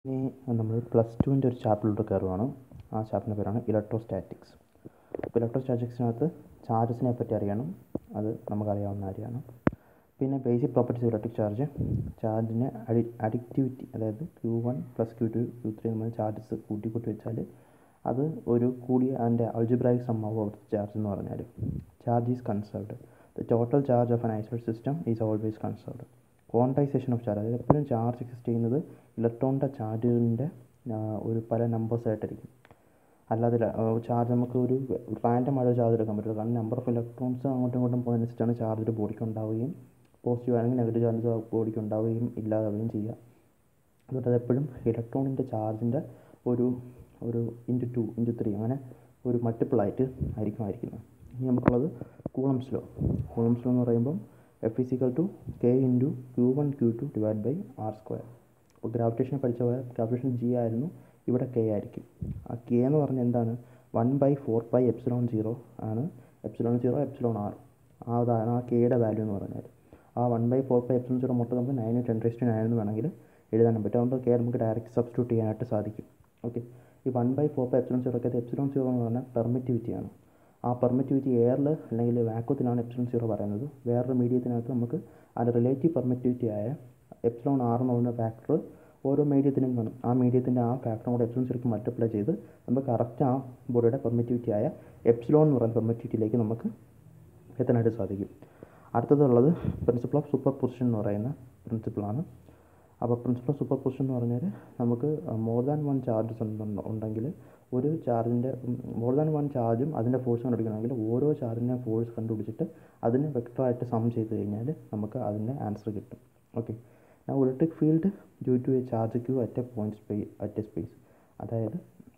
ഇനി നമ്മൾ പ്ലസ് ടുവിൻ്റെ ഒരു ചാപ്റ്ററിലോട്ട് കയറുവാണ് ആ ചാപ്റ്ററിൻ്റെ പേരാണ് ഇലക്ട്രോസ്റ്റാറ്റിക്സ് അപ്പോൾ ഇലക്ട്രോസ്റ്റാറ്റിക്സിനകത്ത് ചാർജസിനെ പറ്റി അറിയണം അത് നമുക്കറിയാവുന്ന കാര്യമാണ് പിന്നെ ബേസിക് പ്രോപ്പർട്ടീസ് ഇലക്ട്രിക് ചാർജ് ചാർജിന് അഡി അഡിക്റ്റിവിറ്റി അതായത് Q one plus Q to Q three നമ്മൾ ചാർജസ് കൂട്ടി കൂട്ടി വെച്ചാൽ അത് ഒരു കൂടിയ അതിൻ്റെ അൾജിബ്രായിക് സമ്മാവ് ഓഫ് ചാർജ് എന്ന് പറഞ്ഞാൽ charge is conserved the total charge of an isolate system is always conserved quantization of charge അതായത് എപ്പോഴും ചാർജ് എക്സിസ്റ്റ് ചെയ്യുന്നത് ഇലക്ട്രോണിൻ്റെ ചാർജുകളുടെ ഒരു പല നമ്പേഴ്സ് ആയിട്ടായിരിക്കും അല്ലാതെ ചാർജ് നമുക്ക് ഒരു റാൻഡം ആയിട്ട് ചാർജ് എടുക്കാൻ പറ്റില്ല കാരണം നമ്പർ ഓഫ് ഇലക്ട്രോൺസ് അങ്ങോട്ടും ഇങ്ങോട്ടും പോകുന്നതനുസരിച്ചാണ് ചാർജ് ഒരു ബോഡിക്ക് ഉണ്ടാവുകയും പോസിറ്റീവ് ആണെങ്കിൽ നെഗറ്റീവ് ചാർജ് ബോഡിക്ക് ഉണ്ടാവുകയും ഇല്ലാതാവുകയും ചെയ്യുക അതുകൊണ്ട് അതെപ്പോഴും ഇലക്ട്രോണിൻ്റെ ചാർജിൻ്റെ ഒരു ഒരു ഇൻറ്റു ടു ഇൻറ്റു ത്രീ അങ്ങനെ ഒരു മൾട്ടിപ്പിളായിട്ട് ആയിരിക്കും ആയിരിക്കുന്നത് ഇനി നമുക്കുള്ളത് കൂളംസ് ലോ കൂളംസ് ലോ എന്ന് പറയുമ്പം F is equal to K into Q one Q two divide by R square അപ്പോൾ ഗ്രാവിറ്റേഷൻ പഠിച്ച പോലെ ഗ്രാവിറ്റേഷൻ ജി ആയിരുന്നു ഇവിടെ കെ ആയിരിക്കും ആ കെ എന്ന് പറഞ്ഞാൽ എന്താണ് one by four by epsilon zero ആണ് എപ്സിലോൺ സീറോ എപ്സിലോൺ ആർ ആ അതാണ് ആ കെയുടെ വാല്യൂ എന്ന് പറഞ്ഞാൽ ആ one by four by epsilon zero മൊത്തം നമുക്ക് നയൻ ടെൻ റേസ്റ്റ് നയൻ എന്ന് വേണമെങ്കിൽ എഴുതാനും പറ്റും അതുകൊണ്ട് കെ നമുക്ക് ഡയറക്റ്റ് സബ്സ്റ്റിറ്റ്യൂട്ട് ചെയ്യാനായിട്ട് സാധിക്കും ഓക്കെ ഈ one by four by epsilon zero ഒക്കെ എപ്സിലോൺ സീറോ എന്ന് പറഞ്ഞാൽ പെർമിറ്റിവിറ്റിയാണ് ആ പെർമിറ്റിവിറ്റി എയറിൽ അല്ലെങ്കിൽ വാക്വത്തിലാണ് എപ്സിലോൺ സീറോ പറയുന്നത് വേറൊരു മീഡിയത്തിനകത്ത് നമുക്ക് അതിൻ്റെ റിലേറ്റീവ് പെർമിറ്റിവിറ്റി ആയ എപ്സിലോൺ ആർ എന്ന് പറയുന്ന ഫാക്ടർ ഓരോ മീഡിയത്തിനും കാണും ആ മീഡിയത്തിൻ്റെ ആ ഫാക്ടറും കൂടെ എപ്സിലോൺ സീറോക്ക് മൾട്ടിപ്ലൈ ചെയ്ത് നമുക്ക് കറക്റ്റ് ആ ബോഡിയുടെ പെർമിറ്റിവിറ്റി ആയ എപ്സിലോൺ എന്ന് പറയുന്ന പെർമിറ്റിവിറ്റിയിലേക്ക് നമുക്ക് എത്താനായിട്ട് സാധിക്കും അടുത്തതുള്ളത് പ്രിൻസിപ്പിൾ ഓഫ് സൂപ്പർ പൊസിഷൻ എന്ന് പറയുന്ന പ്രിൻസിപ്പിളാണ് അപ്പോൾ പ്രിൻസിപ്പിൾ ഓഫ് സൂപ്പർ പൊസിഷൻ എന്ന് പറഞ്ഞാൽ നമുക്ക് മോർ ദാൻ വൺ ചാർജസ് ഉണ്ടെങ്കിൽ ഒരു ചാർജിൻ്റെ മോർ ദാൻ വൺ ചാർജും അതിൻ്റെ ഫോഴ്സ് കണ്ടുപിടിക്കണമെങ്കിൽ ഓരോ ചാർജിൻ്റെ ഫോഴ്സ് കണ്ടുപിടിച്ചിട്ട് അതിനെ വെക്ടറായിട്ട് സം ചെയ്ത് കഴിഞ്ഞാൽ നമുക്ക് അതിൻ്റെ ആൻസർ കിട്ടും ഓക്കെ ഞാൻ electric field due to a charge Q at a point space at a space അതായത്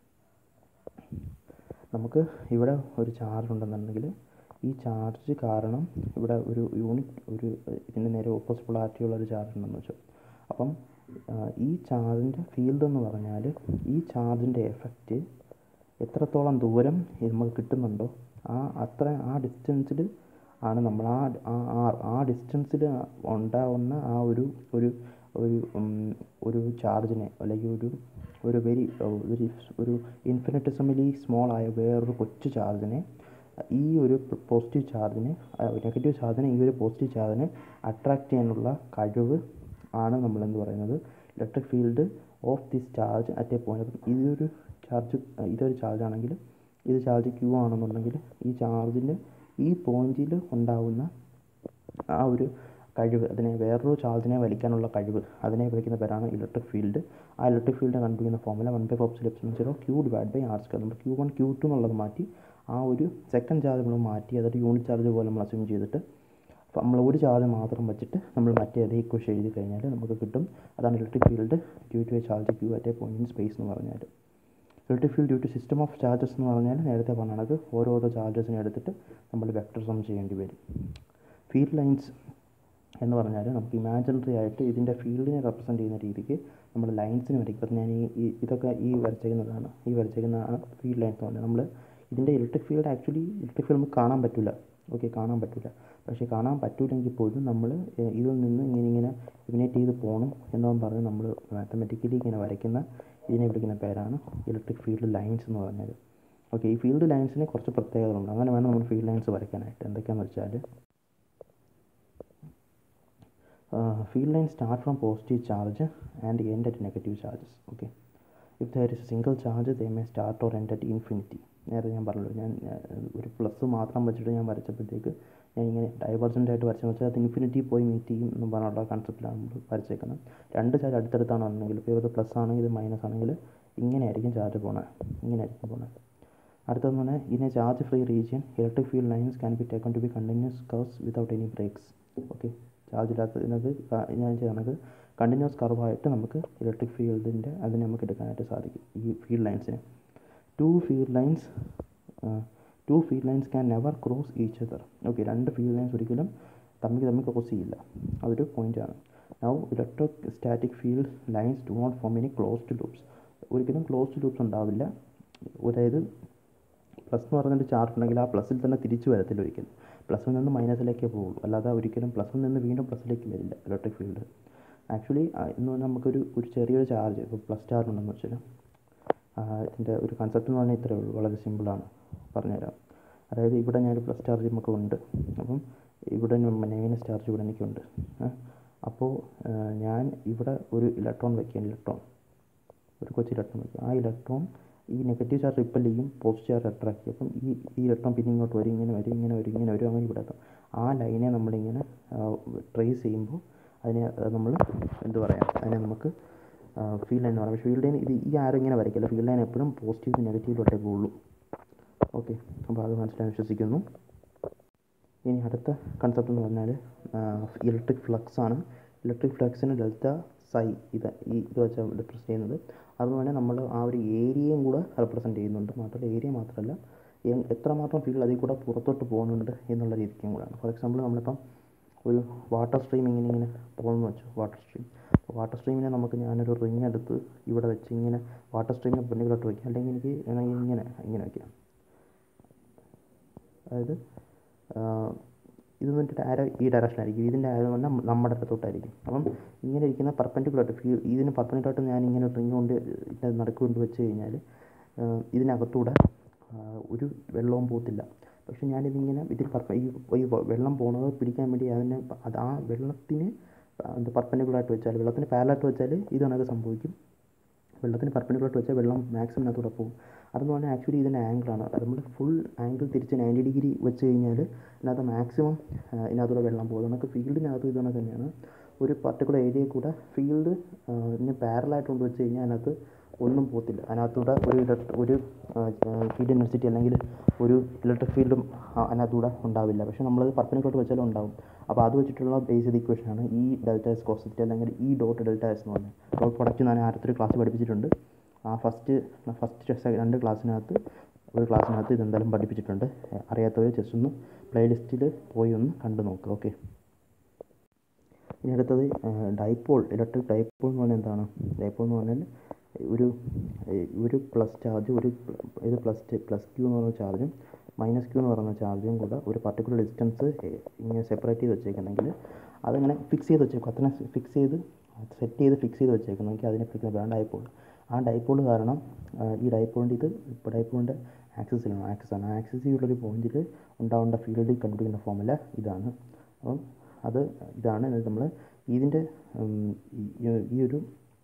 നമുക്ക് ഇവിടെ ഒരു ചാർജ് ഉണ്ടെന്നുണ്ടെങ്കിൽ ഈ ചാർജ് കാരണം ഇവിടെ ഒരു യൂണിറ്റ് ഒരു ഇതിൻ്റെ നേരെ ഓപ്പോസിറ്റ് പൊളാരിറ്റിയുള്ള ഒരു ചാർജ് ഉണ്ടെന്ന് വെച്ചു അപ്പം ഈ ചാർജിൻ്റെ ഫീൽഡ് എന്ന് പറഞ്ഞാൽ ഈ ചാർജിൻ്റെ എഫക്റ്റ് എത്രത്തോളം ദൂരം നമുക്ക് കിട്ടുന്നുണ്ടോ ആ അത്ര ആ ഡിസ്റ്റൻസിൽ ആണ് നമ്മൾ ആ ആ ആ ഡിസ്റ്റൻസിൽ ഉണ്ടാവുന്ന ആ ഒരു ഒരു ഒരു ഒരു ചാർജിനെ അല്ലെങ്കിൽ ഒരു ഒരു വെരി വെരി ഒരു ഇൻഫിനിറ്റിസമലി സ്മോൾ ആയ വേറൊരു കൊച്ചു ചാർജിനെ ഈ ഒരു പോസിറ്റീവ് ചാർജിനെ നെഗറ്റീവ് ചാർജിനെ ഈ ഒരു പോസിറ്റീവ് ചാർജിനെ അട്രാക്റ്റ് ചെയ്യാനുള്ള കഴിവ് ആണ് നമ്മളെന്ന് പറയുന്നത് electric field of this charge at a point ഇതൊരു ചാർജ് ഇതൊരു ചാർജ് ആണെങ്കിൽ ഇത് ചാർജ് ക്യൂ ആണെന്നുണ്ടെങ്കിൽ ഈ ചാർജിൻ്റെ ഈ പോയിന്റിൽ ഉണ്ടാവുന്ന ആ ഒരു കഴിവ് അതിനെ വേറൊരു ചാർജിനെ വലിക്കാനുള്ള കഴിവ് അതിനെ വിളിക്കുന്ന പേരാണ് ഇലക്ട്രിക് ഫീൽഡ് ആ ഇലക്ട്രിക് ഫീൽഡ് കണ്ടുപിടിക്കുന്ന formula one by four epsilon zero Q divide by R square നമ്മൾ ക്യൂ വൺ ക്യൂ ടു എന്നുള്ളത് മാറ്റി ആ ഒരു സെക്കൻഡ് ചാർജ് നമ്മൾ മാറ്റി അതൊരു യൂണിറ്റ് ചാർജ് പോലെ നമ്മൾ അസ്യൂം ചെയ്തിട്ട് നമ്മൾ ഒരു ചാർജ് മാത്രം വെച്ചിട്ട് നമ്മൾ മറ്റേ അതേ ഇക്വേഷൻ എഴുതി കഴിഞ്ഞാൽ നമുക്ക് കിട്ടും അതാണ് electric field due to a charge Q at a point in space എന്ന് പറഞ്ഞാൽ electric field due to system of charges എന്ന് പറഞ്ഞാൽ നേരത്തെ പറഞ്ഞത് ഓരോരോ ചാർജസിനെ എടുത്തിട്ട് നമ്മൾ വെക്ടർ സം ചെയ്യേണ്ടി വരും ഫീൽഡ് ലൈൻസ് എന്ന് പറഞ്ഞാൽ നമുക്ക് ഇമാജിനറി ആയിട്ട് ഇതിൻ്റെ ഫീൽഡിനെ റെപ്രസെൻറ്റ് ചെയ്യുന്ന രീതിക്ക് നമ്മൾ ലൈൻസിന് വരയ്ക്കും ഇപ്പം ഞാൻ ഈ ഇതൊക്കെ ഈ വരച്ചേക്കുന്നതാണ് ഈ വരച്ചേക്കുന്നതാണ് ഫീൽഡ് ലൈൻസ് എന്ന് പറഞ്ഞാൽ നമ്മൾ ഇതിൻ്റെ electric field actually electric field നമുക്ക് കാണാൻ പറ്റില്ല ഓക്കെ കാണാൻ പറ്റില്ല പക്ഷേ കാണാൻ പറ്റില്ലെങ്കിൽ പോലും നമ്മൾ ഇതിൽ നിന്ന് ഇങ്ങനെ ഇങ്ങനെ ഇഗ്നേറ്റ് ചെയ്ത് പോകണം എന്നൊന്നും പറഞ്ഞ് നമ്മൾ മാത്തമെറ്റിക്കലി ഇങ്ങനെ വരയ്ക്കുന്ന ഇതിനെ വിളിക്കുന്ന പേരാണ് ഇലക്ട്രിക് ഫീൽഡ് ലൈൻസ് എന്ന് പറഞ്ഞത് ഓക്കെ ഈ ഫീൽഡ് ലൈൻസിന് കുറച്ച് പ്രത്യേകതകളുണ്ട് അങ്ങനെ വേണം നമ്മൾ ഫീൽഡ് ലൈൻസ് വരയ്ക്കാനായിട്ട് എന്തൊക്കെയാണെന്ന് വെച്ചാൽ field line start from positive charge and end at negative charges okay if there is a single charge they may start or end at infinity നേരത്തെ ഞാൻ പറഞ്ഞല്ലോ ഞാൻ ഒരു പ്ലസ് മാത്രം വെച്ചിട്ട് ഞാൻ വരച്ചപ്പോഴത്തേക്ക് ഞാൻ ഇങ്ങനെ ഡൈവേർജൻ്റ് ആയിട്ട് വരച്ചെന്ന് വെച്ചാൽ അത് ഇൻഫിനിറ്റി പോയി മീറ്റ് ചെയ്യും എന്ന് പറഞ്ഞുള്ള കൺസെപ്റ്റിലാണ് നമ്മൾ വരച്ചേക്കുന്നത് രണ്ട് ചാർജ് അടുത്തടുത്താണെന്നുണ്ടെങ്കിൽ ഇപ്പോൾ ഇത് പ്ലസ് ആണെങ്കിൽ ഇത് മൈനസ് ആണെങ്കിൽ ഇങ്ങനെയായിരിക്കും ചാർജ് പോണത് ഇങ്ങനെയായിരിക്കും പോണത് അടുത്തതെന്ന് പറഞ്ഞാൽ in a charge free region electric field lines can be taken to be continuous curves without any breaks okay charge ഇല്ലാത്തതിനത് ഞാൻ ചെയ്യുന്നത് കണ്ടിന്യൂസ് കർവായിട്ട് നമുക്ക് ഇലക്ട്രിക് ഫീൽഡിൻ്റെ അതിനെ നമുക്ക് എടുക്കാനായിട്ട് സാധിക്കും ഈ ഫീൽഡ് ലൈൻസിനെ two field lines two field lines can never cross each other okay രണ്ട് ഫീൽഡ് ലൈൻസ് ഒരിക്കലും തമ്മിൽ തമ്മിൽ ക്രോസ് ചെയ്യില്ല അതൊരു പോയിൻ്റാണ് now electric static field lines do not form any closed loops ഒരിക്കലും ക്ലോസ്ഡ് ലൂപ്സ് ഉണ്ടാവില്ല അതായത് പ്ലസ് എന്ന് പറഞ്ഞൊരു ചാർജ് ഉണ്ടെങ്കിൽ ആ പ്ലസ്സിൽ തന്നെ തിരിച്ചു വരത്തില്ല ഒരിക്കലും പ്ലസ്സിൽ നിന്ന് മൈനസിലേക്കേ പോകുള്ളൂ അല്ലാതെ ഒരിക്കലും പ്ലസ്സിൽ നിന്ന് വീണ്ടും പ്ലസ്സിലേക്ക് വരില്ല ഇലക്ട്രിക് ഫീൽഡ് ആക്ച്വലി എന്ന് പറഞ്ഞാൽ നമുക്കൊരു ഒരു ചെറിയൊരു ചാർജ് ഇപ്പോൾ പ്ലസ് ചാർജ് ഉണ്ടെന്ന് വെച്ചാൽ ഇതിൻ്റെ ഒരു കൺസെപ്റ്റ് എന്ന് പറഞ്ഞാൽ ഇത്രയേ ഉള്ളൂ വളരെ സിമ്പിളാണ് പറഞ്ഞുതരാം അതായത് ഇവിടെ ഞാനൊരു പ്ലസ് ചാർജ് നമുക്ക് ഉണ്ട് അപ്പം ഇവിടെ മൈനസ് ചാർജ് ഇവിടെ എനിക്കുണ്ട് ഏ? അപ്പോൾ ആ, ഞാൻ ഇവിടെ ഒരു ഇലക്ട്രോൺ വയ്ക്കുക ഇലക്ട്രോൺ ഒരു കൊച്ചു ഇലക്ട്രോൺ വയ്ക്കുക ആ ഇലക്ട്രോൺ ഈ നെഗറ്റീവ് ചാർജ് റിപ്പൽ ചെയ്യും പോസിറ്റീവ് ചാർജ് അട്രാക്ട് ചെയ്യും അപ്പം ഈ ഈ ഇലക്ട്രോൺ പിന്നെ ഇങ്ങോട്ട് വരും ഇങ്ങനെ വരും ഇങ്ങനെ വരും ഇങ്ങനെ വരും അങ്ങനെ ഇവിടെ എത്തും ആ ലൈനെ നമ്മളിങ്ങനെ ട്രേസ് ചെയ്യുമ്പോൾ അതിനെ നമ്മൾ എന്ത് പറയാം അതിനെ നമുക്ക് ഫീൽഡ് ലൈൻ എന്ന് പറയാം പക്ഷേ ഫീൽഡ് ലൈൻ ഇത് ഈ ആരും ഇങ്ങനെ വരയ്ക്കില്ല ഫീൽഡ് ലൈൻ എപ്പോഴും പോസിറ്റീവ് നെഗറ്റീവിലോട്ടേ പോകുള്ളൂ ഓക്കെ അപ്പോൾ അത് മനസ്സിലായി വിശ്വസിക്കുന്നു ഇനി അടുത്ത കൺസെപ്റ്റ് എന്ന് പറഞ്ഞാൽ ഇലക്ട്രിക് ഫ്ലക്സ് ആണ് ഇലക്ട്രിക് ഫ്ലക്സിന് ഡെൽറ്റ സൈ ഇത് ഈ ഇത് വെച്ചാൽ റിപ്രസെൻറ്റ് ചെയ്യുന്നത് അതുപോലെ തന്നെ നമ്മൾ ആ ഒരു ഏരിയയും കൂടെ റെപ്രസെൻറ്റ് ചെയ്യുന്നുണ്ട് മാത്രമല്ല ഏരിയ മാത്രമല്ല എ- എത്രമാത്രം ഫീൽഡ് അതിൽ കൂടെ പുറത്തോട്ട് പോകുന്നുണ്ട് എന്നുള്ള രീതിക്കും കൂടെയാണ് ഫോർ എക്സാമ്പിൾ നമ്മളിപ്പം ഒരു വാട്ടർ സ്ട്രീം ഇങ്ങനെ ഇങ്ങനെ പോകുന്നു വെച്ചു വാട്ടർ സ്ട്രീം വാട്ടർ സ്ട്രീമിനെ നമുക്ക് ഞാനൊരു റിങ് എടുത്ത് ഇവിടെ വെച്ച് ഇങ്ങനെ വാട്ടർ സ്ട്രീമിനെ പെണ്ണിലോട്ട് വയ്ക്കാം അല്ലെങ്കിൽ എനിക്ക് വേണമെങ്കിൽ ഇങ്ങനെ ഇങ്ങനെ വയ്ക്കാം അതായത് ആഹ് ഇത് വന്നിട്ട് ആരോ ഈ ഡയറക്ഷനായിരിക്കും ഇതിൻ്റെ ആരോ പറഞ്ഞാൽ നമ്മുടെ അടുത്തോട്ടായിരിക്കും അപ്പം ഇങ്ങനെ ഇരിക്കുന്ന പെർപ്പൻഡിക്കുലർ ഫീ ഇതിന് പെർപ്പൻഡിക്കുലർ ഞാൻ ഇങ്ങനെ റിങ് കൊണ്ട് ഇതിൻ്റെ നടുക്ക് കൊണ്ട് വെച്ച് കഴിഞ്ഞാൽ ആഹ് ഇതിനകത്തൂടെ ആഹ് ഒരു വെള്ളവും പോകത്തില്ല പക്ഷെ ഞാനിതിങ്ങനെ ഇതിൽ പർപ്പ ഈ ഈ വെള്ളം പോകുന്നത് പിടിക്കാൻ വേണ്ടി അതിനെ പ- അത് ആ വെള്ളത്തിന് എന്താ പെർപ്പൻഡിക്കുലറായിട്ട് വെച്ചാൽ വെള്ളത്തിന് പാരലായിട്ട് വെച്ചാൽ ഇത് കണക്ക് സംഭവിക്കും വെള്ളത്തിന് പെർപ്പൻഡിക്കുലറായിട്ട് വെച്ചാൽ വെള്ളം മാക്സിമം അതിനകത്തൂടെ പോകും അതെന്ന് പറഞ്ഞാൽ ആക്ച്വലി ഇതിൻ്റെ ആംഗിളാണ് അത് നമ്മൾ ഫുൾ ആംഗിൾ തിരിച്ച് നയൻറ്റി ഡിഗ്രി വെച്ച് കഴിഞ്ഞാൽ ഇതിനകത്ത് മാക്സിമം ഇതിനകത്തൂടെ വെള്ളം പോകും നമുക്ക് ഫീൽഡിനകത്ത് ഇത് കണക്ക് തന്നെയാണ് ഒരു പർട്ടിക്കുലർ ഏരിയയിൽ കൂടെ ഫീൽഡ് ഇതിന് പാരലായിട്ട് കൊണ്ട് വെച്ച് കഴിഞ്ഞാൽ അതിനകത്ത് ഒന്നും പോകത്തില്ല അതിനകത്തൂടെ ഒരു ഇലക്ട്ര ഒരു ഫീൽഡ് യൂണിവേഴ്സിറ്റി അല്ലെങ്കിൽ ഒരു ഇലക്ട്രിക് ഫീൽഡും അതിനകത്തൂടെ ഉണ്ടാവില്ല പക്ഷേ നമ്മളത് പെർപ്പൻഡിക്കുലർ വെച്ചാലും ഉണ്ടാവും അപ്പോൾ അത് വെച്ചിട്ടുള്ള ബേസ് ചെയ്ത ഇക്വേഷനാണ് ഈ ഡെൽറ്റ എസ് കോസിറ്റ് അല്ലെങ്കിൽ ഈ ഡോട്ട് ഡെൽറ്റ എസ് എന്ന് പറഞ്ഞത് ഡോട്ട് പ്രൊഡക്റ്റ് ഞാൻ ആദ്യത്തെ ഒരു ക്ലാസ് പഠിപ്പിച്ചിട്ടുണ്ട് ആ ഫസ്റ്റ് ഫസ്റ്റ് രണ്ട് ക്ലാസ്സിനകത്ത് ഒരു ക്ലാസ്സിനകത്ത് ഇതെന്തായാലും പഠിപ്പിച്ചിട്ടുണ്ട് ഏ, അറിയാത്തവർ ജസ്റ്റ് ഒന്ന് പ്ലേലിസ്റ്റിൽ പോയി ഒന്ന് കണ്ടു നോക്കുക ഓക്കെ ഇനി അടുത്തത് ഡൈപോൾ ഇലക്ട്രിക് ഡൈപോൾ എന്ന് പറഞ്ഞാൽ എന്താണ് ഡൈപോൾ എന്ന് പറഞ്ഞാൽ ഒരു ഏ, ഒരു പ്ലസ് ചാർജ് ഒരു പ്ല- ഇത് പ്ലസ് പ്ലസ് ക്യൂ എന്ന് പറയുന്ന ചാർജും മൈനസ് ക്യൂ എന്ന് പറയുന്ന ചാർജും കൂടെ ഒരു പർട്ടിക്കുലർ ഡിസ്റ്റൻസ് ഇങ്ങനെ സെപ്പറേറ്റ് ചെയ്ത് വെച്ചേക്കുന്നെങ്കിൽ അതിങ്ങനെ ഫിക്സ് ചെയ്ത് വെച്ചേക്കും അത്ര ഫിക്സ് ചെയ്ത് സെറ്റ് ചെയ്ത് ഫിക്സ് ചെയ്ത് വെച്ചേക്കുന്നെങ്കിൽ അതിനെ വിളിക്കുന്ന ഡൈപോൾ ആ ഡൈപോൾ കാരണം ആ, ഈ ഡൈപോളിൻ്റെ ഇത് ഇപ്പോൾ ഡൈപോളിൻ്റെ ആക്സിസിലാണ് ആക്സിസ് ആണ് ആക്സിസിലുള്ളൊരു പോയിന്റിൽ ഉണ്ടാവേണ്ട ഫീൽഡ് കണ്ടുപിടിക്കുന്ന ഫോമുല ഇതാണ് അപ്പം അത് ഇതാണ് നമ്മൾ ഇതിൻ്റെ ഉം, ഈ- ഈ ഒരു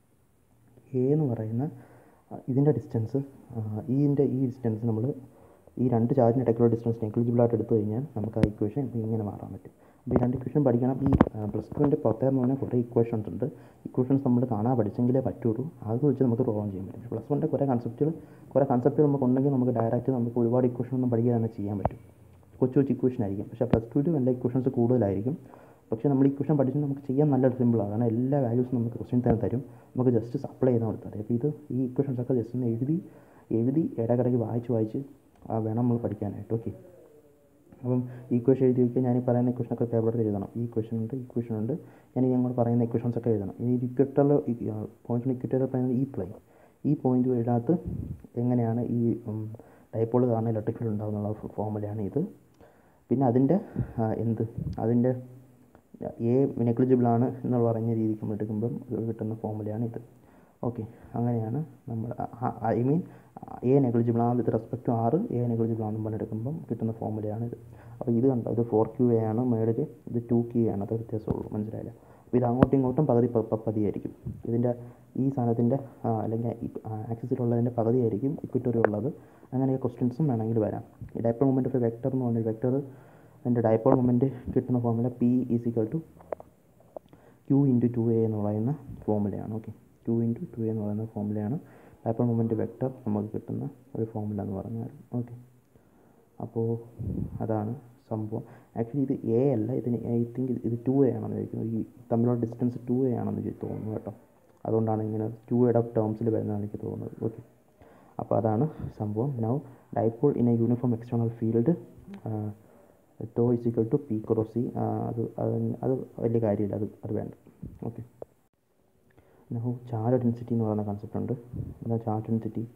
എ എന്ന് പറയുന്ന ആ, ഇതിൻ്റെ ഡിസ്റ്റൻസ് ഇതിൻ്റെ ഈ ഡിസ്റ്റൻസ് നമ്മൾ ഈ രണ്ട് ചാർജിന് ഇടയ്ക്കുള്ള ഡിസ്റ്റൻസ് നെഗ്ലിജിബിൾ ആയിട്ട് എടുത്തു കഴിഞ്ഞാൽ നമുക്ക് ആ ഇക്വേഷൻ ഇങ്ങനെ മാറാൻ പറ്റും അപ്പോൾ ഈ രണ്ട് ഇക്വേഷൻ പഠിക്കണം ഈ പ്ലസ് ടുവിൻ്റെ പ്രത്യേകത എന്ന് പറഞ്ഞാൽ കുറേ ഇക്വേഷൻസ് ഉണ്ട് ഇക്വേഷൻസ് നമ്മൾ കാണാൻ പഠിച്ചെങ്കിലേ പറ്റുള്ളൂ അത് വെച്ച് നമുക്ക് പ്രോബ്ലം ചെയ്യാൻ പറ്റും പ്ലസ് വണ്ണിൻ്റെ കുറേ കൺസെപ്റ്റുകൾ കുറേ കൺസെപ്റ്റുകൾ നമുക്ക് ഉണ്ടെങ്കിൽ നമുക്ക് ഡയറക്റ്റ് നമുക്ക് ഒരുപാട് ഇക്വേഷൻ ഒന്നും പഠിക്കാതെ തന്നെ ചെയ്യാൻ പറ്റും കൊച്ചു കൊച്ചു ഇക്വേഷൻ ആയിരിക്കും പക്ഷേ പ്ലസ് ടുവിൽ നല്ല ഇക്വേഷൻസ് കൂടുതലായിരിക്കും പക്ഷേ നമ്മൾ ഇക്വേഷൻ പഠിച്ച് നമുക്ക് ചെയ്യാൻ നല്ല സിമ്പിളാണ് കാരണം എല്ലാ വാല്യൂസും നമുക്ക് ക്വസ്റ്റ്യൻ തന്നെ തരും നമുക്ക് ജസ്റ്റ് സപ്ലൈ ചെയ്താൽ കൊടുത്താൽ മതി അപ്പോൾ ഇത് ഈ ഇക്വേഷൻസ് ഒക്കെ ജസ്റ്റ് ഒന്ന് എഴുതി എഴുതി ഇടയ്ക്കിടയ്ക്ക് വായിച്ച് വായിച്ച് ആ വേണം നമ്മൾ പഠിക്കാനായിട്ട് ഓക്കെ അപ്പം ഈ ഇക്വേഷൻ എഴുതി വയ്ക്കുക ഞാൻ ഈ പറയുന്ന ഇക്വേഷനൊക്കെ പേപ്പറിൽ എഴുതണം ഈ ഇക്വേഷൻ ഉണ്ട് ഈ ഇക്വേഷൻ ഉണ്ട് ഞാൻ ഈ ഞങ്ങൾ പറയുന്ന ഇക്വേഷൻസ് ഒക്കെ എഴുതണം ഇനി ഇക്വറ്ററിൽ പോയിന്റിന് ഇക്വറ്ററിൽ പറയുന്നത് ഈ പ്ലെയിൻ ഈ പോയിന്റ് ഇതിനകത്ത് എങ്ങനെയാണ് ഈ ഡൈപോൾ കാരണം ഇലക്ട്രിക് ഫീൽഡ് ഉണ്ടാകുന്നുള്ള ഫോമുലയാണ് ഇത് പിന്നെ അതിൻ്റെ ആ, എന്ത് അതിൻ്റെ എ നെഗ്ലിജിബിൾ ആണ് എന്ന് പറഞ്ഞ രീതിക്ക് നമ്മൾ എടുക്കുമ്പം കിട്ടുന്ന ഫോമുലയാണ് ഇത് ഓക്കെ അങ്ങനെയാണ് നമ്മൾ ഐ മീൻ എ നെഗ്ലിജിബിൾ ആണ് with respect to R a negligible ആണെന്ന് പറഞ്ഞെടുക്കുമ്പം കിട്ടുന്ന ഫോമുലയാണ് ഇത് അപ്പോൾ ഇത് കണ്ടോ ഇത് ഫോർ ക്യൂ എ ആണ് മേളിൽ ഇത് ടു ക്യൂ ആണ് അത് വ്യത്യാസമുള്ളൂ മനസ്സിലായില്ല അപ്പോൾ ഇത് അങ്ങോട്ടും ഇങ്ങോട്ടും പകുതി പ- പ- പതിയായിരിക്കും ഇതിൻ്റെ ഈ സാധനത്തിൻ്റെ അല്ലെങ്കിൽ ആക്സിസിലുള്ളതിൻ്റെ പകുതിയായിരിക്കും ഇക്വിറ്റോറി ഉള്ളത് അങ്ങനെ ക്വസ്റ്റ്യൻസും വേണമെങ്കിൽ വരാം ഈ ഡൈപ്പോൾ മൊമെൻറ്റ് ഓഫ് വെക്ടർ എന്ന് പറഞ്ഞ വെക്ടർ അതിൻ്റെ ഡൈപ്പോൾ മൊമെൻറ്റ് കിട്ടുന്ന formula P is equal to Q into two A എന്ന് പറയുന്ന ഫോമുലയാണ് okay Q into two A എന്ന് പറയുന്ന ഫോമുലയാണ് ഡൈപ്പോൾ മൊമെൻറ്റ് വെക്ടർ നമുക്ക് കിട്ടുന്ന ഒരു ഫോമുല എന്ന് പറഞ്ഞാൽ ഓക്കെ അപ്പോൾ അതാണ് സംഭവം ആക്ച്വലി ഇത് എ അല്ല ഇതിന് ഐ തിങ്ക് ഇത് ടു എ ആണെന്ന് ചോദിക്കുന്നത് ഈ തമ്മിലുള്ള ഡിസ്റ്റൻസ് ടു എ ആണെന്ന് എനിക്ക് തോന്നുന്നു കേട്ടോ അതുകൊണ്ടാണ് ഇങ്ങനെ ടു എയുടെ ടേംസിൽ വരുന്നതാണ് എനിക്ക് തോന്നുന്നത് ഓക്കെ അപ്പോൾ അതാണ് സംഭവം now dipole in a uniform external field tau is equal to P cross E അത് അത് അത് വലിയ കാര്യമില്ല അത് അത് വേണ്ട ഓക്കെ നൗ ചാർജ് ഡെൻസിറ്റി എന്ന് പറയുന്ന കൺസെപ്റ്റ് ഉണ്ട് എന്താ ചാർജ് ഡെൻസിറ്റി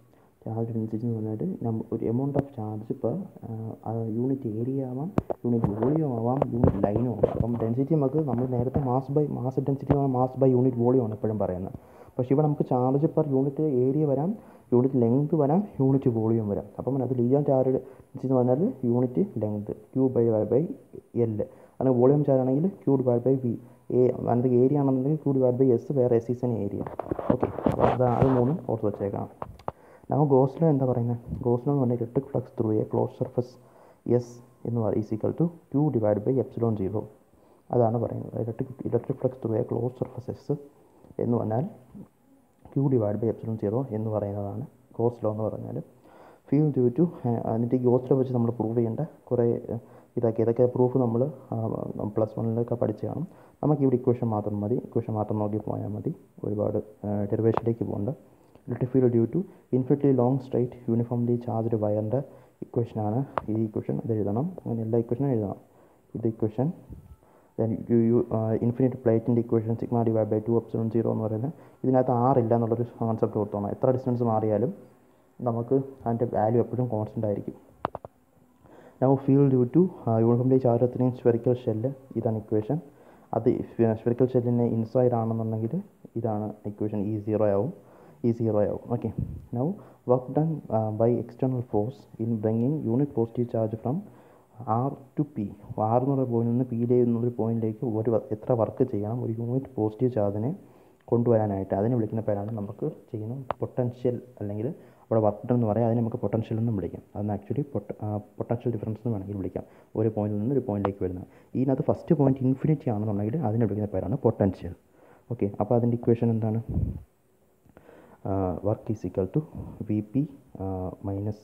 ചാർജ് ഡെൻസിറ്റി എന്ന് പറഞ്ഞാൽ നമ്മ ഒരു amount of charge per unit area ആവാം യൂണിറ്റ് വോളിയം ആവാം യൂണിറ്റ് ലൈനും ആവാം അപ്പം ഡെൻസിറ്റി നമുക്ക് നമ്മൾ നേരത്തെ mass by mass density mass by unit volume ആണ് എപ്പോഴും പറയുന്നത് പക്ഷേ ഇവിടെ നമുക്ക് ചാർജ് പെർ യൂണിറ്റ് ഏരിയ വരാം യൂണിറ്റ് ലെങ്ത് വരാം യൂണിറ്റ് വോളിയം വരാം അപ്പം അത് ലീജാൻ ചാർജ് ഡെൻസിറ്റി എന്ന് പറഞ്ഞാൽ unit length Q by Y by L അങ്ങനെ വോളിയം ചാർജ് ആണെങ്കിൽ Q divide by V A അതിൻ്റെ ഏരിയ ആണെന്നുണ്ടെങ്കിൽ ക്യൂ ഡിവൈഡ് ബൈ എസ് വേറെ എസ് ഇസ് ഏരിയ ഓക്കെ അപ്പോൾ അത് അത് മൂന്നും ഓർത്ത് വെച്ചേക്കാം നമ്മൾ ഗോസ്ലോ എന്താ പറയുന്നത് ഗോസ്ലോ എന്ന് പറഞ്ഞാൽ electric flux through a close surface S എന്ന് പറയും is equal to Q divide by epsilon zero അതാണ് പറയുന്നത് electric electric flux through a close surface S എന്ന് പറഞ്ഞാൽ Q divide by epsilon zero എന്ന് പറയുന്നതാണ് ഗോസ് ലോ എന്ന് പറഞ്ഞാൽ ഫീൽ ഡ്യൂ ടു എന്നിട്ട് ഗോസ് ലോ വെച്ച് നമ്മൾ പ്രൂവ് ചെയ്യേണ്ട കുറേ ഇതൊക്കെ ഇതൊക്കെ പ്രൂഫ് നമ്മൾ പ്ലസ് വണ്ണിലൊക്കെ പഠിച്ച് കാണും നമുക്ക് ഇവിടെ ഇക്വേഷൻ മാത്രം മതി ഇക്വേഷൻ മാത്രം നോക്കി പോയാൽ മതി ഒരുപാട് ഡെറിവേഷനിലേക്ക് പോകേണ്ട electric field due to infinitely long straight uniformly charged വയറിൻ്റെ ഇക്വേഷനാണ് ഈ ഇക്വേഷൻ ഇത് എഴുതണം അങ്ങനെ എല്ലാ ഇക്വേഷനും എഴുതണം ഇത് equation then you you infinite പ്ലേറ്റിൻ്റെ equation sigma divide by two epsilon zero എന്ന് പറയുന്നത് ഇതിനകത്ത് ആറില്ല എന്നുള്ളൊരു കോൺസെപ്റ്റ് ഓർത്തോണം എത്ര ഡിസ്റ്റൻസ് മാറിയാലും നമുക്ക് അതിൻ്റെ വാല്യൂ എപ്പോഴും കോൺസ്റ്റൻ്റ് ആയിരിക്കും now field due to uniformly charge അത്രയും സ്ഫെറിക്കൽ ഷെല്ല് ഇതാണ് ഇക്വേഷൻ അത് സ്ഫെറിക്കൽ ഷെല്ലിന് ഇൻസൈഡ് ആണെന്നുണ്ടെങ്കിൽ ഇതാണ് ഇക്വേഷൻ ഈ സീറോ ആവും ഈ സീറോ ആവും okay now work done by external force in bringing unit positive charge from R to P R എന്നുള്ള പോയിന്റിൽ നിന്ന് പിയിലെ എന്നുള്ളൊരു പോയിന്റിലേക്ക് ഒരു എത്ര വർക്ക് ചെയ്യണം ഒരു യൂണിറ്റ് പോസിറ്റീവ് ചാർജിനെ കൊണ്ടുവരാനായിട്ട് അതിനെ വിളിക്കുന്ന പേരാണ് നമുക്ക് ചെയ്യുന്ന പൊട്ടൻഷ്യൽ അല്ലെങ്കിൽ അവിടെ വർക്ക് ഡൺ എന്ന് പറയാം അതിനെ നമുക്ക് പൊട്ടൻഷ്യൽ എന്നും വിളിക്കാം അതൊന്ന് ആക്ച്വലി പൊട്ട പൊട്ടൻഷ്യൽ ഡിഫറൻസ് എന്ന് വേണമെങ്കിൽ വിളിക്കാം ഒരു പോയിന്റിൽ നിന്ന് ഒരു പോയിന്റിലേക്ക് വരുന്നത് ഇതിനകത്ത് ഫസ്റ്റ് പോയിന്റ് ഇൻഫിനിറ്റി ആണെന്നുണ്ടെങ്കിൽ അതിനെ വിളിക്കുന്ന പേരാണ് പൊട്ടൻഷ്യൽ ഓക്കെ അപ്പോൾ അതിൻ്റെ ഇക്വേഷൻ എന്താണ് work is equal to V P minus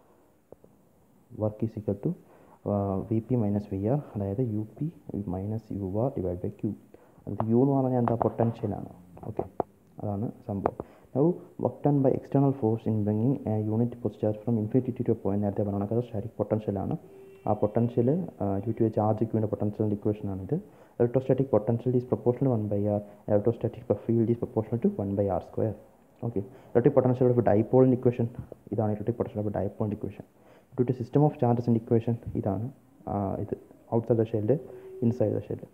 work is equal to V P minus V R അതായത് U P minus U R divide by Q അത് യു എന്ന് പറഞ്ഞാൽ എന്താ പൊട്ടൻഷ്യലാണ് ഓക്കെ അതാണ് സംഭവം now work done by external force in bringing unit post charge from infinity to point നേരത്തെ പറഞ്ഞാൽ അത് സ്റ്റാറ്റിക് പൊട്ടൻഷ്യലാണ് ആ പൊട്ടൻഷ്യൽ ഡ്യൂ ടു ചാർജ് ക്യൂവിൻ്റെ പൊട്ടൻഷ്യലിൻ്റെ ഇക്വേഷനാണിത് electrostatic potential is proportional one by R electrostatic field is proportional to one by R square okay electric potential of ഡൈപോളിൻ്റെ equation ഇതാണ് ഇലക്ട്രിക് പൊട്ടൻഷ്യൽ ഓഫ് ഡൈപോളിൻ്റെ equation due to system of ചാർജസിൻ്റെ equation ഇതാണ് ഇത് outside the shell inside the shell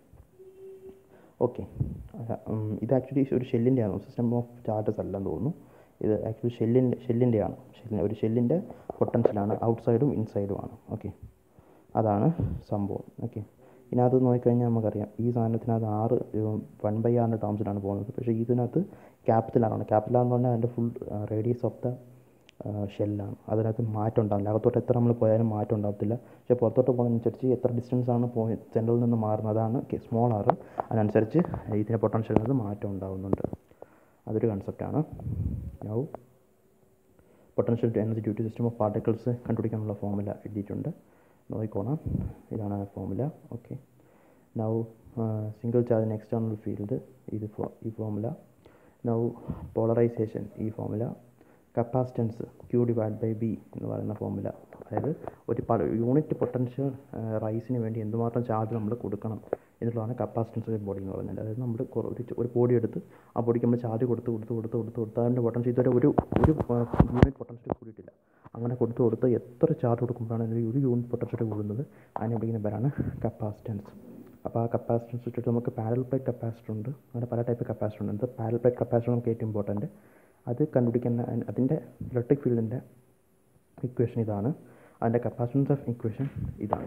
okay ഇത് actually ഒരു ഷെല്ലിൻ്റെയാണ് system of charges അല്ലെന്ന് തോന്നുന്നു ഇത് ആക്ച്വലി ഷെല്ലിൻ്റെ ഷെല്ലിൻ്റെയാണ് ഷെല്ലിൻ്റെ ഒരു ഷെല്ലിൻ്റെ പൊട്ടൻഷ്യലാണ് ഔട്ട്സൈഡും ഇൻസൈഡുമാണ് ഓക്കെ അതാണ് സംഭവം ഓക്കെ ഇതിനകത്ത് നോക്കിക്കഴിഞ്ഞാൽ നമുക്കറിയാം ഈ സാധനത്തിനകത്ത് ആറ് വൺ ബൈ ആറിൻ്റെ ടേംസിലാണ് പോകുന്നത് പക്ഷേ ഇതിനകത്ത് ക്യാപിറ്റലാണ് ക്യാപിറ്റൽ എന്ന് പറഞ്ഞാൽ അതിൻ്റെ ഫുൾ റേഡിയസ് ഓഫ് ദ ഷെല്ലാണ് അതിനകത്ത് മാറ്റം ഉണ്ടാവില്ല അകത്തോട്ട് എത്ര നമ്മൾ പോയാലും മാറ്റം ഉണ്ടാകത്തില്ല പക്ഷേ പുറത്തോട്ട് പോകുന്നതനുസരിച്ച് എത്ര ഡിസ്റ്റൻസ് ആണ് പോയി സെൻറ്ററിൽ നിന്ന് മാറുന്നത് അതാണ് സ്മോൾ ആറ് അതിനനുസരിച്ച് ഇതിൻ്റെ പൊട്ടൻഷ്യലിനകത്ത് മാറ്റം ഉണ്ടാകുന്നുണ്ട് അതൊരു കൺസെപ്റ്റാണ് now potential energy due to system of particles കണ്ടുപിടിക്കാനുള്ള ഫോമുല എഴുതിയിട്ടുണ്ട് നോക്കിക്കോണം ഇതാണ് ആ formula okay now single charge external field ഇത് ഫോ ഈ ഫോമുല നൗ പോളറൈസേഷൻ ഈ formula capacitance Q divide by B എന്ന് പറയുന്ന ഫോമുല അതായത് ഒരു യൂണിറ്റ് പൊട്ടൻഷ്യൽ റൈസിന് വേണ്ടി എന്തുമാത്രം ചാർജ് നമ്മൾ കൊടുക്കണം എന്നുള്ളതാണ് കപ്പാസിറ്റൻസ് ബോഡി എന്ന് പറയുന്നത് അതായത് നമ്മൾ ഒരു ഒരു ബോഡി എടുത്ത് ആ ബോഡിക്ക് നമ്മൾ ചാർജ് കൊടുത്ത് കൊടുത്ത് കൊടുത്ത് കൊടുത്ത് കൊടുത്ത് അതിൻ്റെ പൊട്ടൻഷ്യൽ ഇതുവരെ ഒരു ഒരു യൂണിറ്റ് പൊട്ടൻഷ്യൽ കൂടിയിട്ടില്ല അങ്ങനെ കൊടുത്ത് കൊടുത്ത് എത്ര ചാർജ് കൊടുക്കുമ്പോഴാണ് ഒരു യൂണിറ്റ് പൊട്ടൻഷ്യൽ കൂടുന്നത് അതിനെ വിളിക്കുന്ന പേരാണ് കപ്പാസിറ്റൻസ് അപ്പോൾ ആ കപ്പാസിറ്റൻസ് വെച്ചിട്ട് നമുക്ക് പാരൽ പ്ലേറ്റ് കപ്പാസിറ്റർ ഉണ്ട് അങ്ങനെ പല ടൈപ്പ് കപ്പാസിറ്റർ ഉണ്ട് പാരൽ പ്ലേറ്റ് കപ്പാസിറ്റർ നമുക്ക് ഏറ്റവും ഇമ്പോർട്ടൻറ്റ് അത് കണ്ടുപിടിക്കുന്ന അതിൻ്റെ ഇലക്ട്രിക് ഫീൽഡിൻ്റെ ഇക്വേഷൻ ഇതാണ് അതിൻ്റെ കപ്പാസിറ്റൻസ് ഓഫ് ഇക്വേഷൻ ഇതാണ്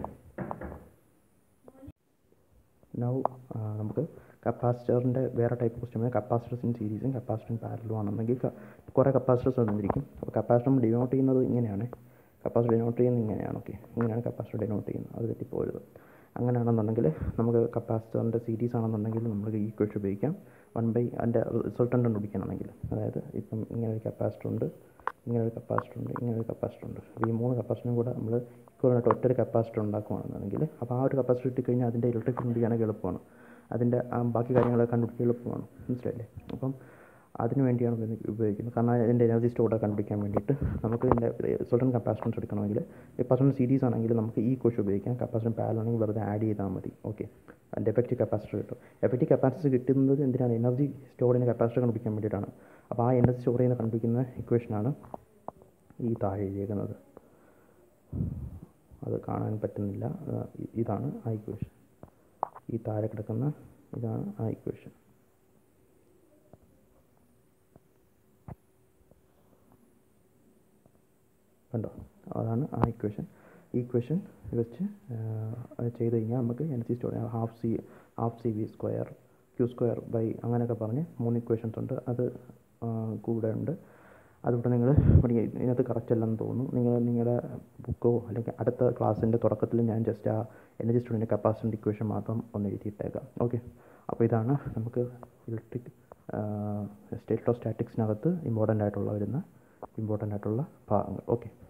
നൗ നമുക്ക് കപ്പാസിറ്ററിൻ്റെ വേറെ ടൈപ്പ് ക്വസ്റ്റ്യൻ കപ്പാസിറ്റേഴ്സ് ഇൻ സീരീസും കപ്പാസിറ്റർ ഇൻ പാരലും ആണെന്നെങ്കിൽ കുറേ കപ്പാസിറ്റേഴ്സ് വന്നിരിക്കും അപ്പോൾ കപ്പാസിറ്റർ നമ്മൾ ഡിനോട്ട് ചെയ്യുന്നത് ഇങ്ങനെയാണ് കപ്പാസിറ്റർ ഡിനോട്ട് ചെയ്യുന്നത് ഇങ്ങനെയാണ് ഓക്കെ ഇങ്ങനെയാണ് കപ്പാസിറ്റർ ഡിനോട്ട് ചെയ്യുന്നത് അത് തെറ്റിപ്പോരുത് അങ്ങനെയാണെന്നുണ്ടെങ്കിൽ നമുക്ക് കപ്പാസിറ്ററിൻ്റെ സീരീസ് ആണെന്നുണ്ടെങ്കിൽ നമുക്ക് ഈ ഇക്വേഷൻ ഉപയോഗിക്കാം വൺ ബൈ അതിൻ്റെ റിസൾട്ടൻ്റ് കണ്ടുപിടിക്കാനാണെങ്കിൽ അതായത് ഇപ്പം ഇങ്ങനെ ഒരു കപ്പാസിറ്റർ ഉണ്ട് ഇങ്ങനെ ഒരു കപ്പാസിറ്റർ ഉണ്ട് ഇങ്ങനെ ഒരു കപ്പാസിറ്റർ ഉണ്ട് അപ്പോൾ ഈ മൂന്ന് കപ്പാസിറ്ററും കൂടെ നമ്മൾ ഇക്വലായിട്ട് ഒറ്റ ഒരു കപ്പാസിറ്റർ ഉണ്ടാക്കുകയാണെന്നുണ്ടെങ്കിൽ അപ്പോൾ ആ ഒരു കപ്പാസിറ്റർ ഇട്ടിക്കഴിഞ്ഞാൽ അതിൻ്റെ ഇലക്ട്രിക് കണ്ടുപിടിക്കാനൊക്കെ എളുപ്പമാണ് അതിൻ്റെ ബാക്കി കാര്യങ്ങളൊക്കെ കണ്ടുപിടിക്കാൻ എളുപ്പമാണ് മനസ്സിലായില്ലേ അപ്പം അതിന് വേണ്ടിയാണ് ഇത് ഉപയോഗിക്കുന്നത് കാരണം അതിൻ്റെ എനർജി സ്റ്റോർഡ് കണ്ടുപിടിക്കാൻ വേണ്ടിയിട്ട് നമുക്ക് ഇതിൻ്റെ റിസൾട്ടൻ കപ്പാസിറ്റൻസ് എടുക്കണമെങ്കിൽ കപ്പാസിറ്റർ സീരീസ് ആണെങ്കിൽ നമുക്ക് ഈ കോഴ്സ് ഉപയോഗിക്കാം കപ്പാസിറ്റർ പാരലാണെങ്കിൽ വെറുതെ ആഡ് ചെയ്താൽ മതി ഓക്കെ അതിൻ്റെ എഫക്റ്റീവ് കപ്പാസിറ്റർ കിട്ടും എഫക്റ്റീവ് കപ്പാസിറ്റർ കിട്ടുന്നത് എന്തിനാണ് എനർജി സ്റ്റോർ ചെയ്യുന്ന കപ്പാസിറ്റർ കണ്ടുപിടിക്കാൻ വേണ്ടിയിട്ടാണ് അപ്പോൾ ആ എനർജി സ്റ്റോർ ചെയ്യുന്ന കണ്ടുപിടിക്കുന്ന ഇക്വേഷനാണ് ഈ താഴെ എഴുതിയേക്കുന്നത് അത് കാണാൻ പറ്റുന്നില്ല ആ, ഇ- ഇതാണ് ആ ഇക്വേഷൻ ഈ താഴെ കിടക്കുന്ന ഇതാണ് ആ ഇക്വേഷൻ കണ്ടോ അതാണ് ആ ഇക്വേഷൻ ഈ ഇക്വേഷൻ വെച്ച് ആ, അത് ചെയ്ത് കഴിഞ്ഞാൽ നമുക്ക് energy store half C half C V square Q square by അങ്ങനെയൊക്കെ പറഞ്ഞ് മൂന്ന് ഇക്വേഷൻസ് ഉണ്ട് അത് ആ, കൂടെ ഉണ്ട് അതുകൊണ്ട് നിങ്ങൾ പഠിക്കുക ഇതിനകത്ത് കറക്റ്റ് അല്ലെന്ന് തോന്നുന്നു നിങ്ങൾ നിങ്ങളുടെ ബുക്കോ അല്ലെങ്കിൽ അടുത്ത ക്ലാസ്സിൻ്റെ തുടക്കത്തിൽ ഞാൻ ജസ്റ്റ് ആ എനർജി സ്റ്റോറിൻ്റെ കപ്പാസിറ്റി ഇക്വേഷൻ മാത്രം ഒന്ന് എഴുതിയിട്ടേക്കാം ഓക്കെ അപ്പോൾ ഇതാണ് നമുക്ക് ഇലക്ട്രിക് സ്റ്റേറ്റോ സ്റ്റാറ്റിക്സിനകത്ത് ഇമ്പോർട്ടൻ്റ് ആയിട്ടുള്ള വരുന്ന ഇമ്പോർട്ടൻ്റ് ആയിട്ടുള്ള ഭാഗങ്ങൾ ഓക്കെ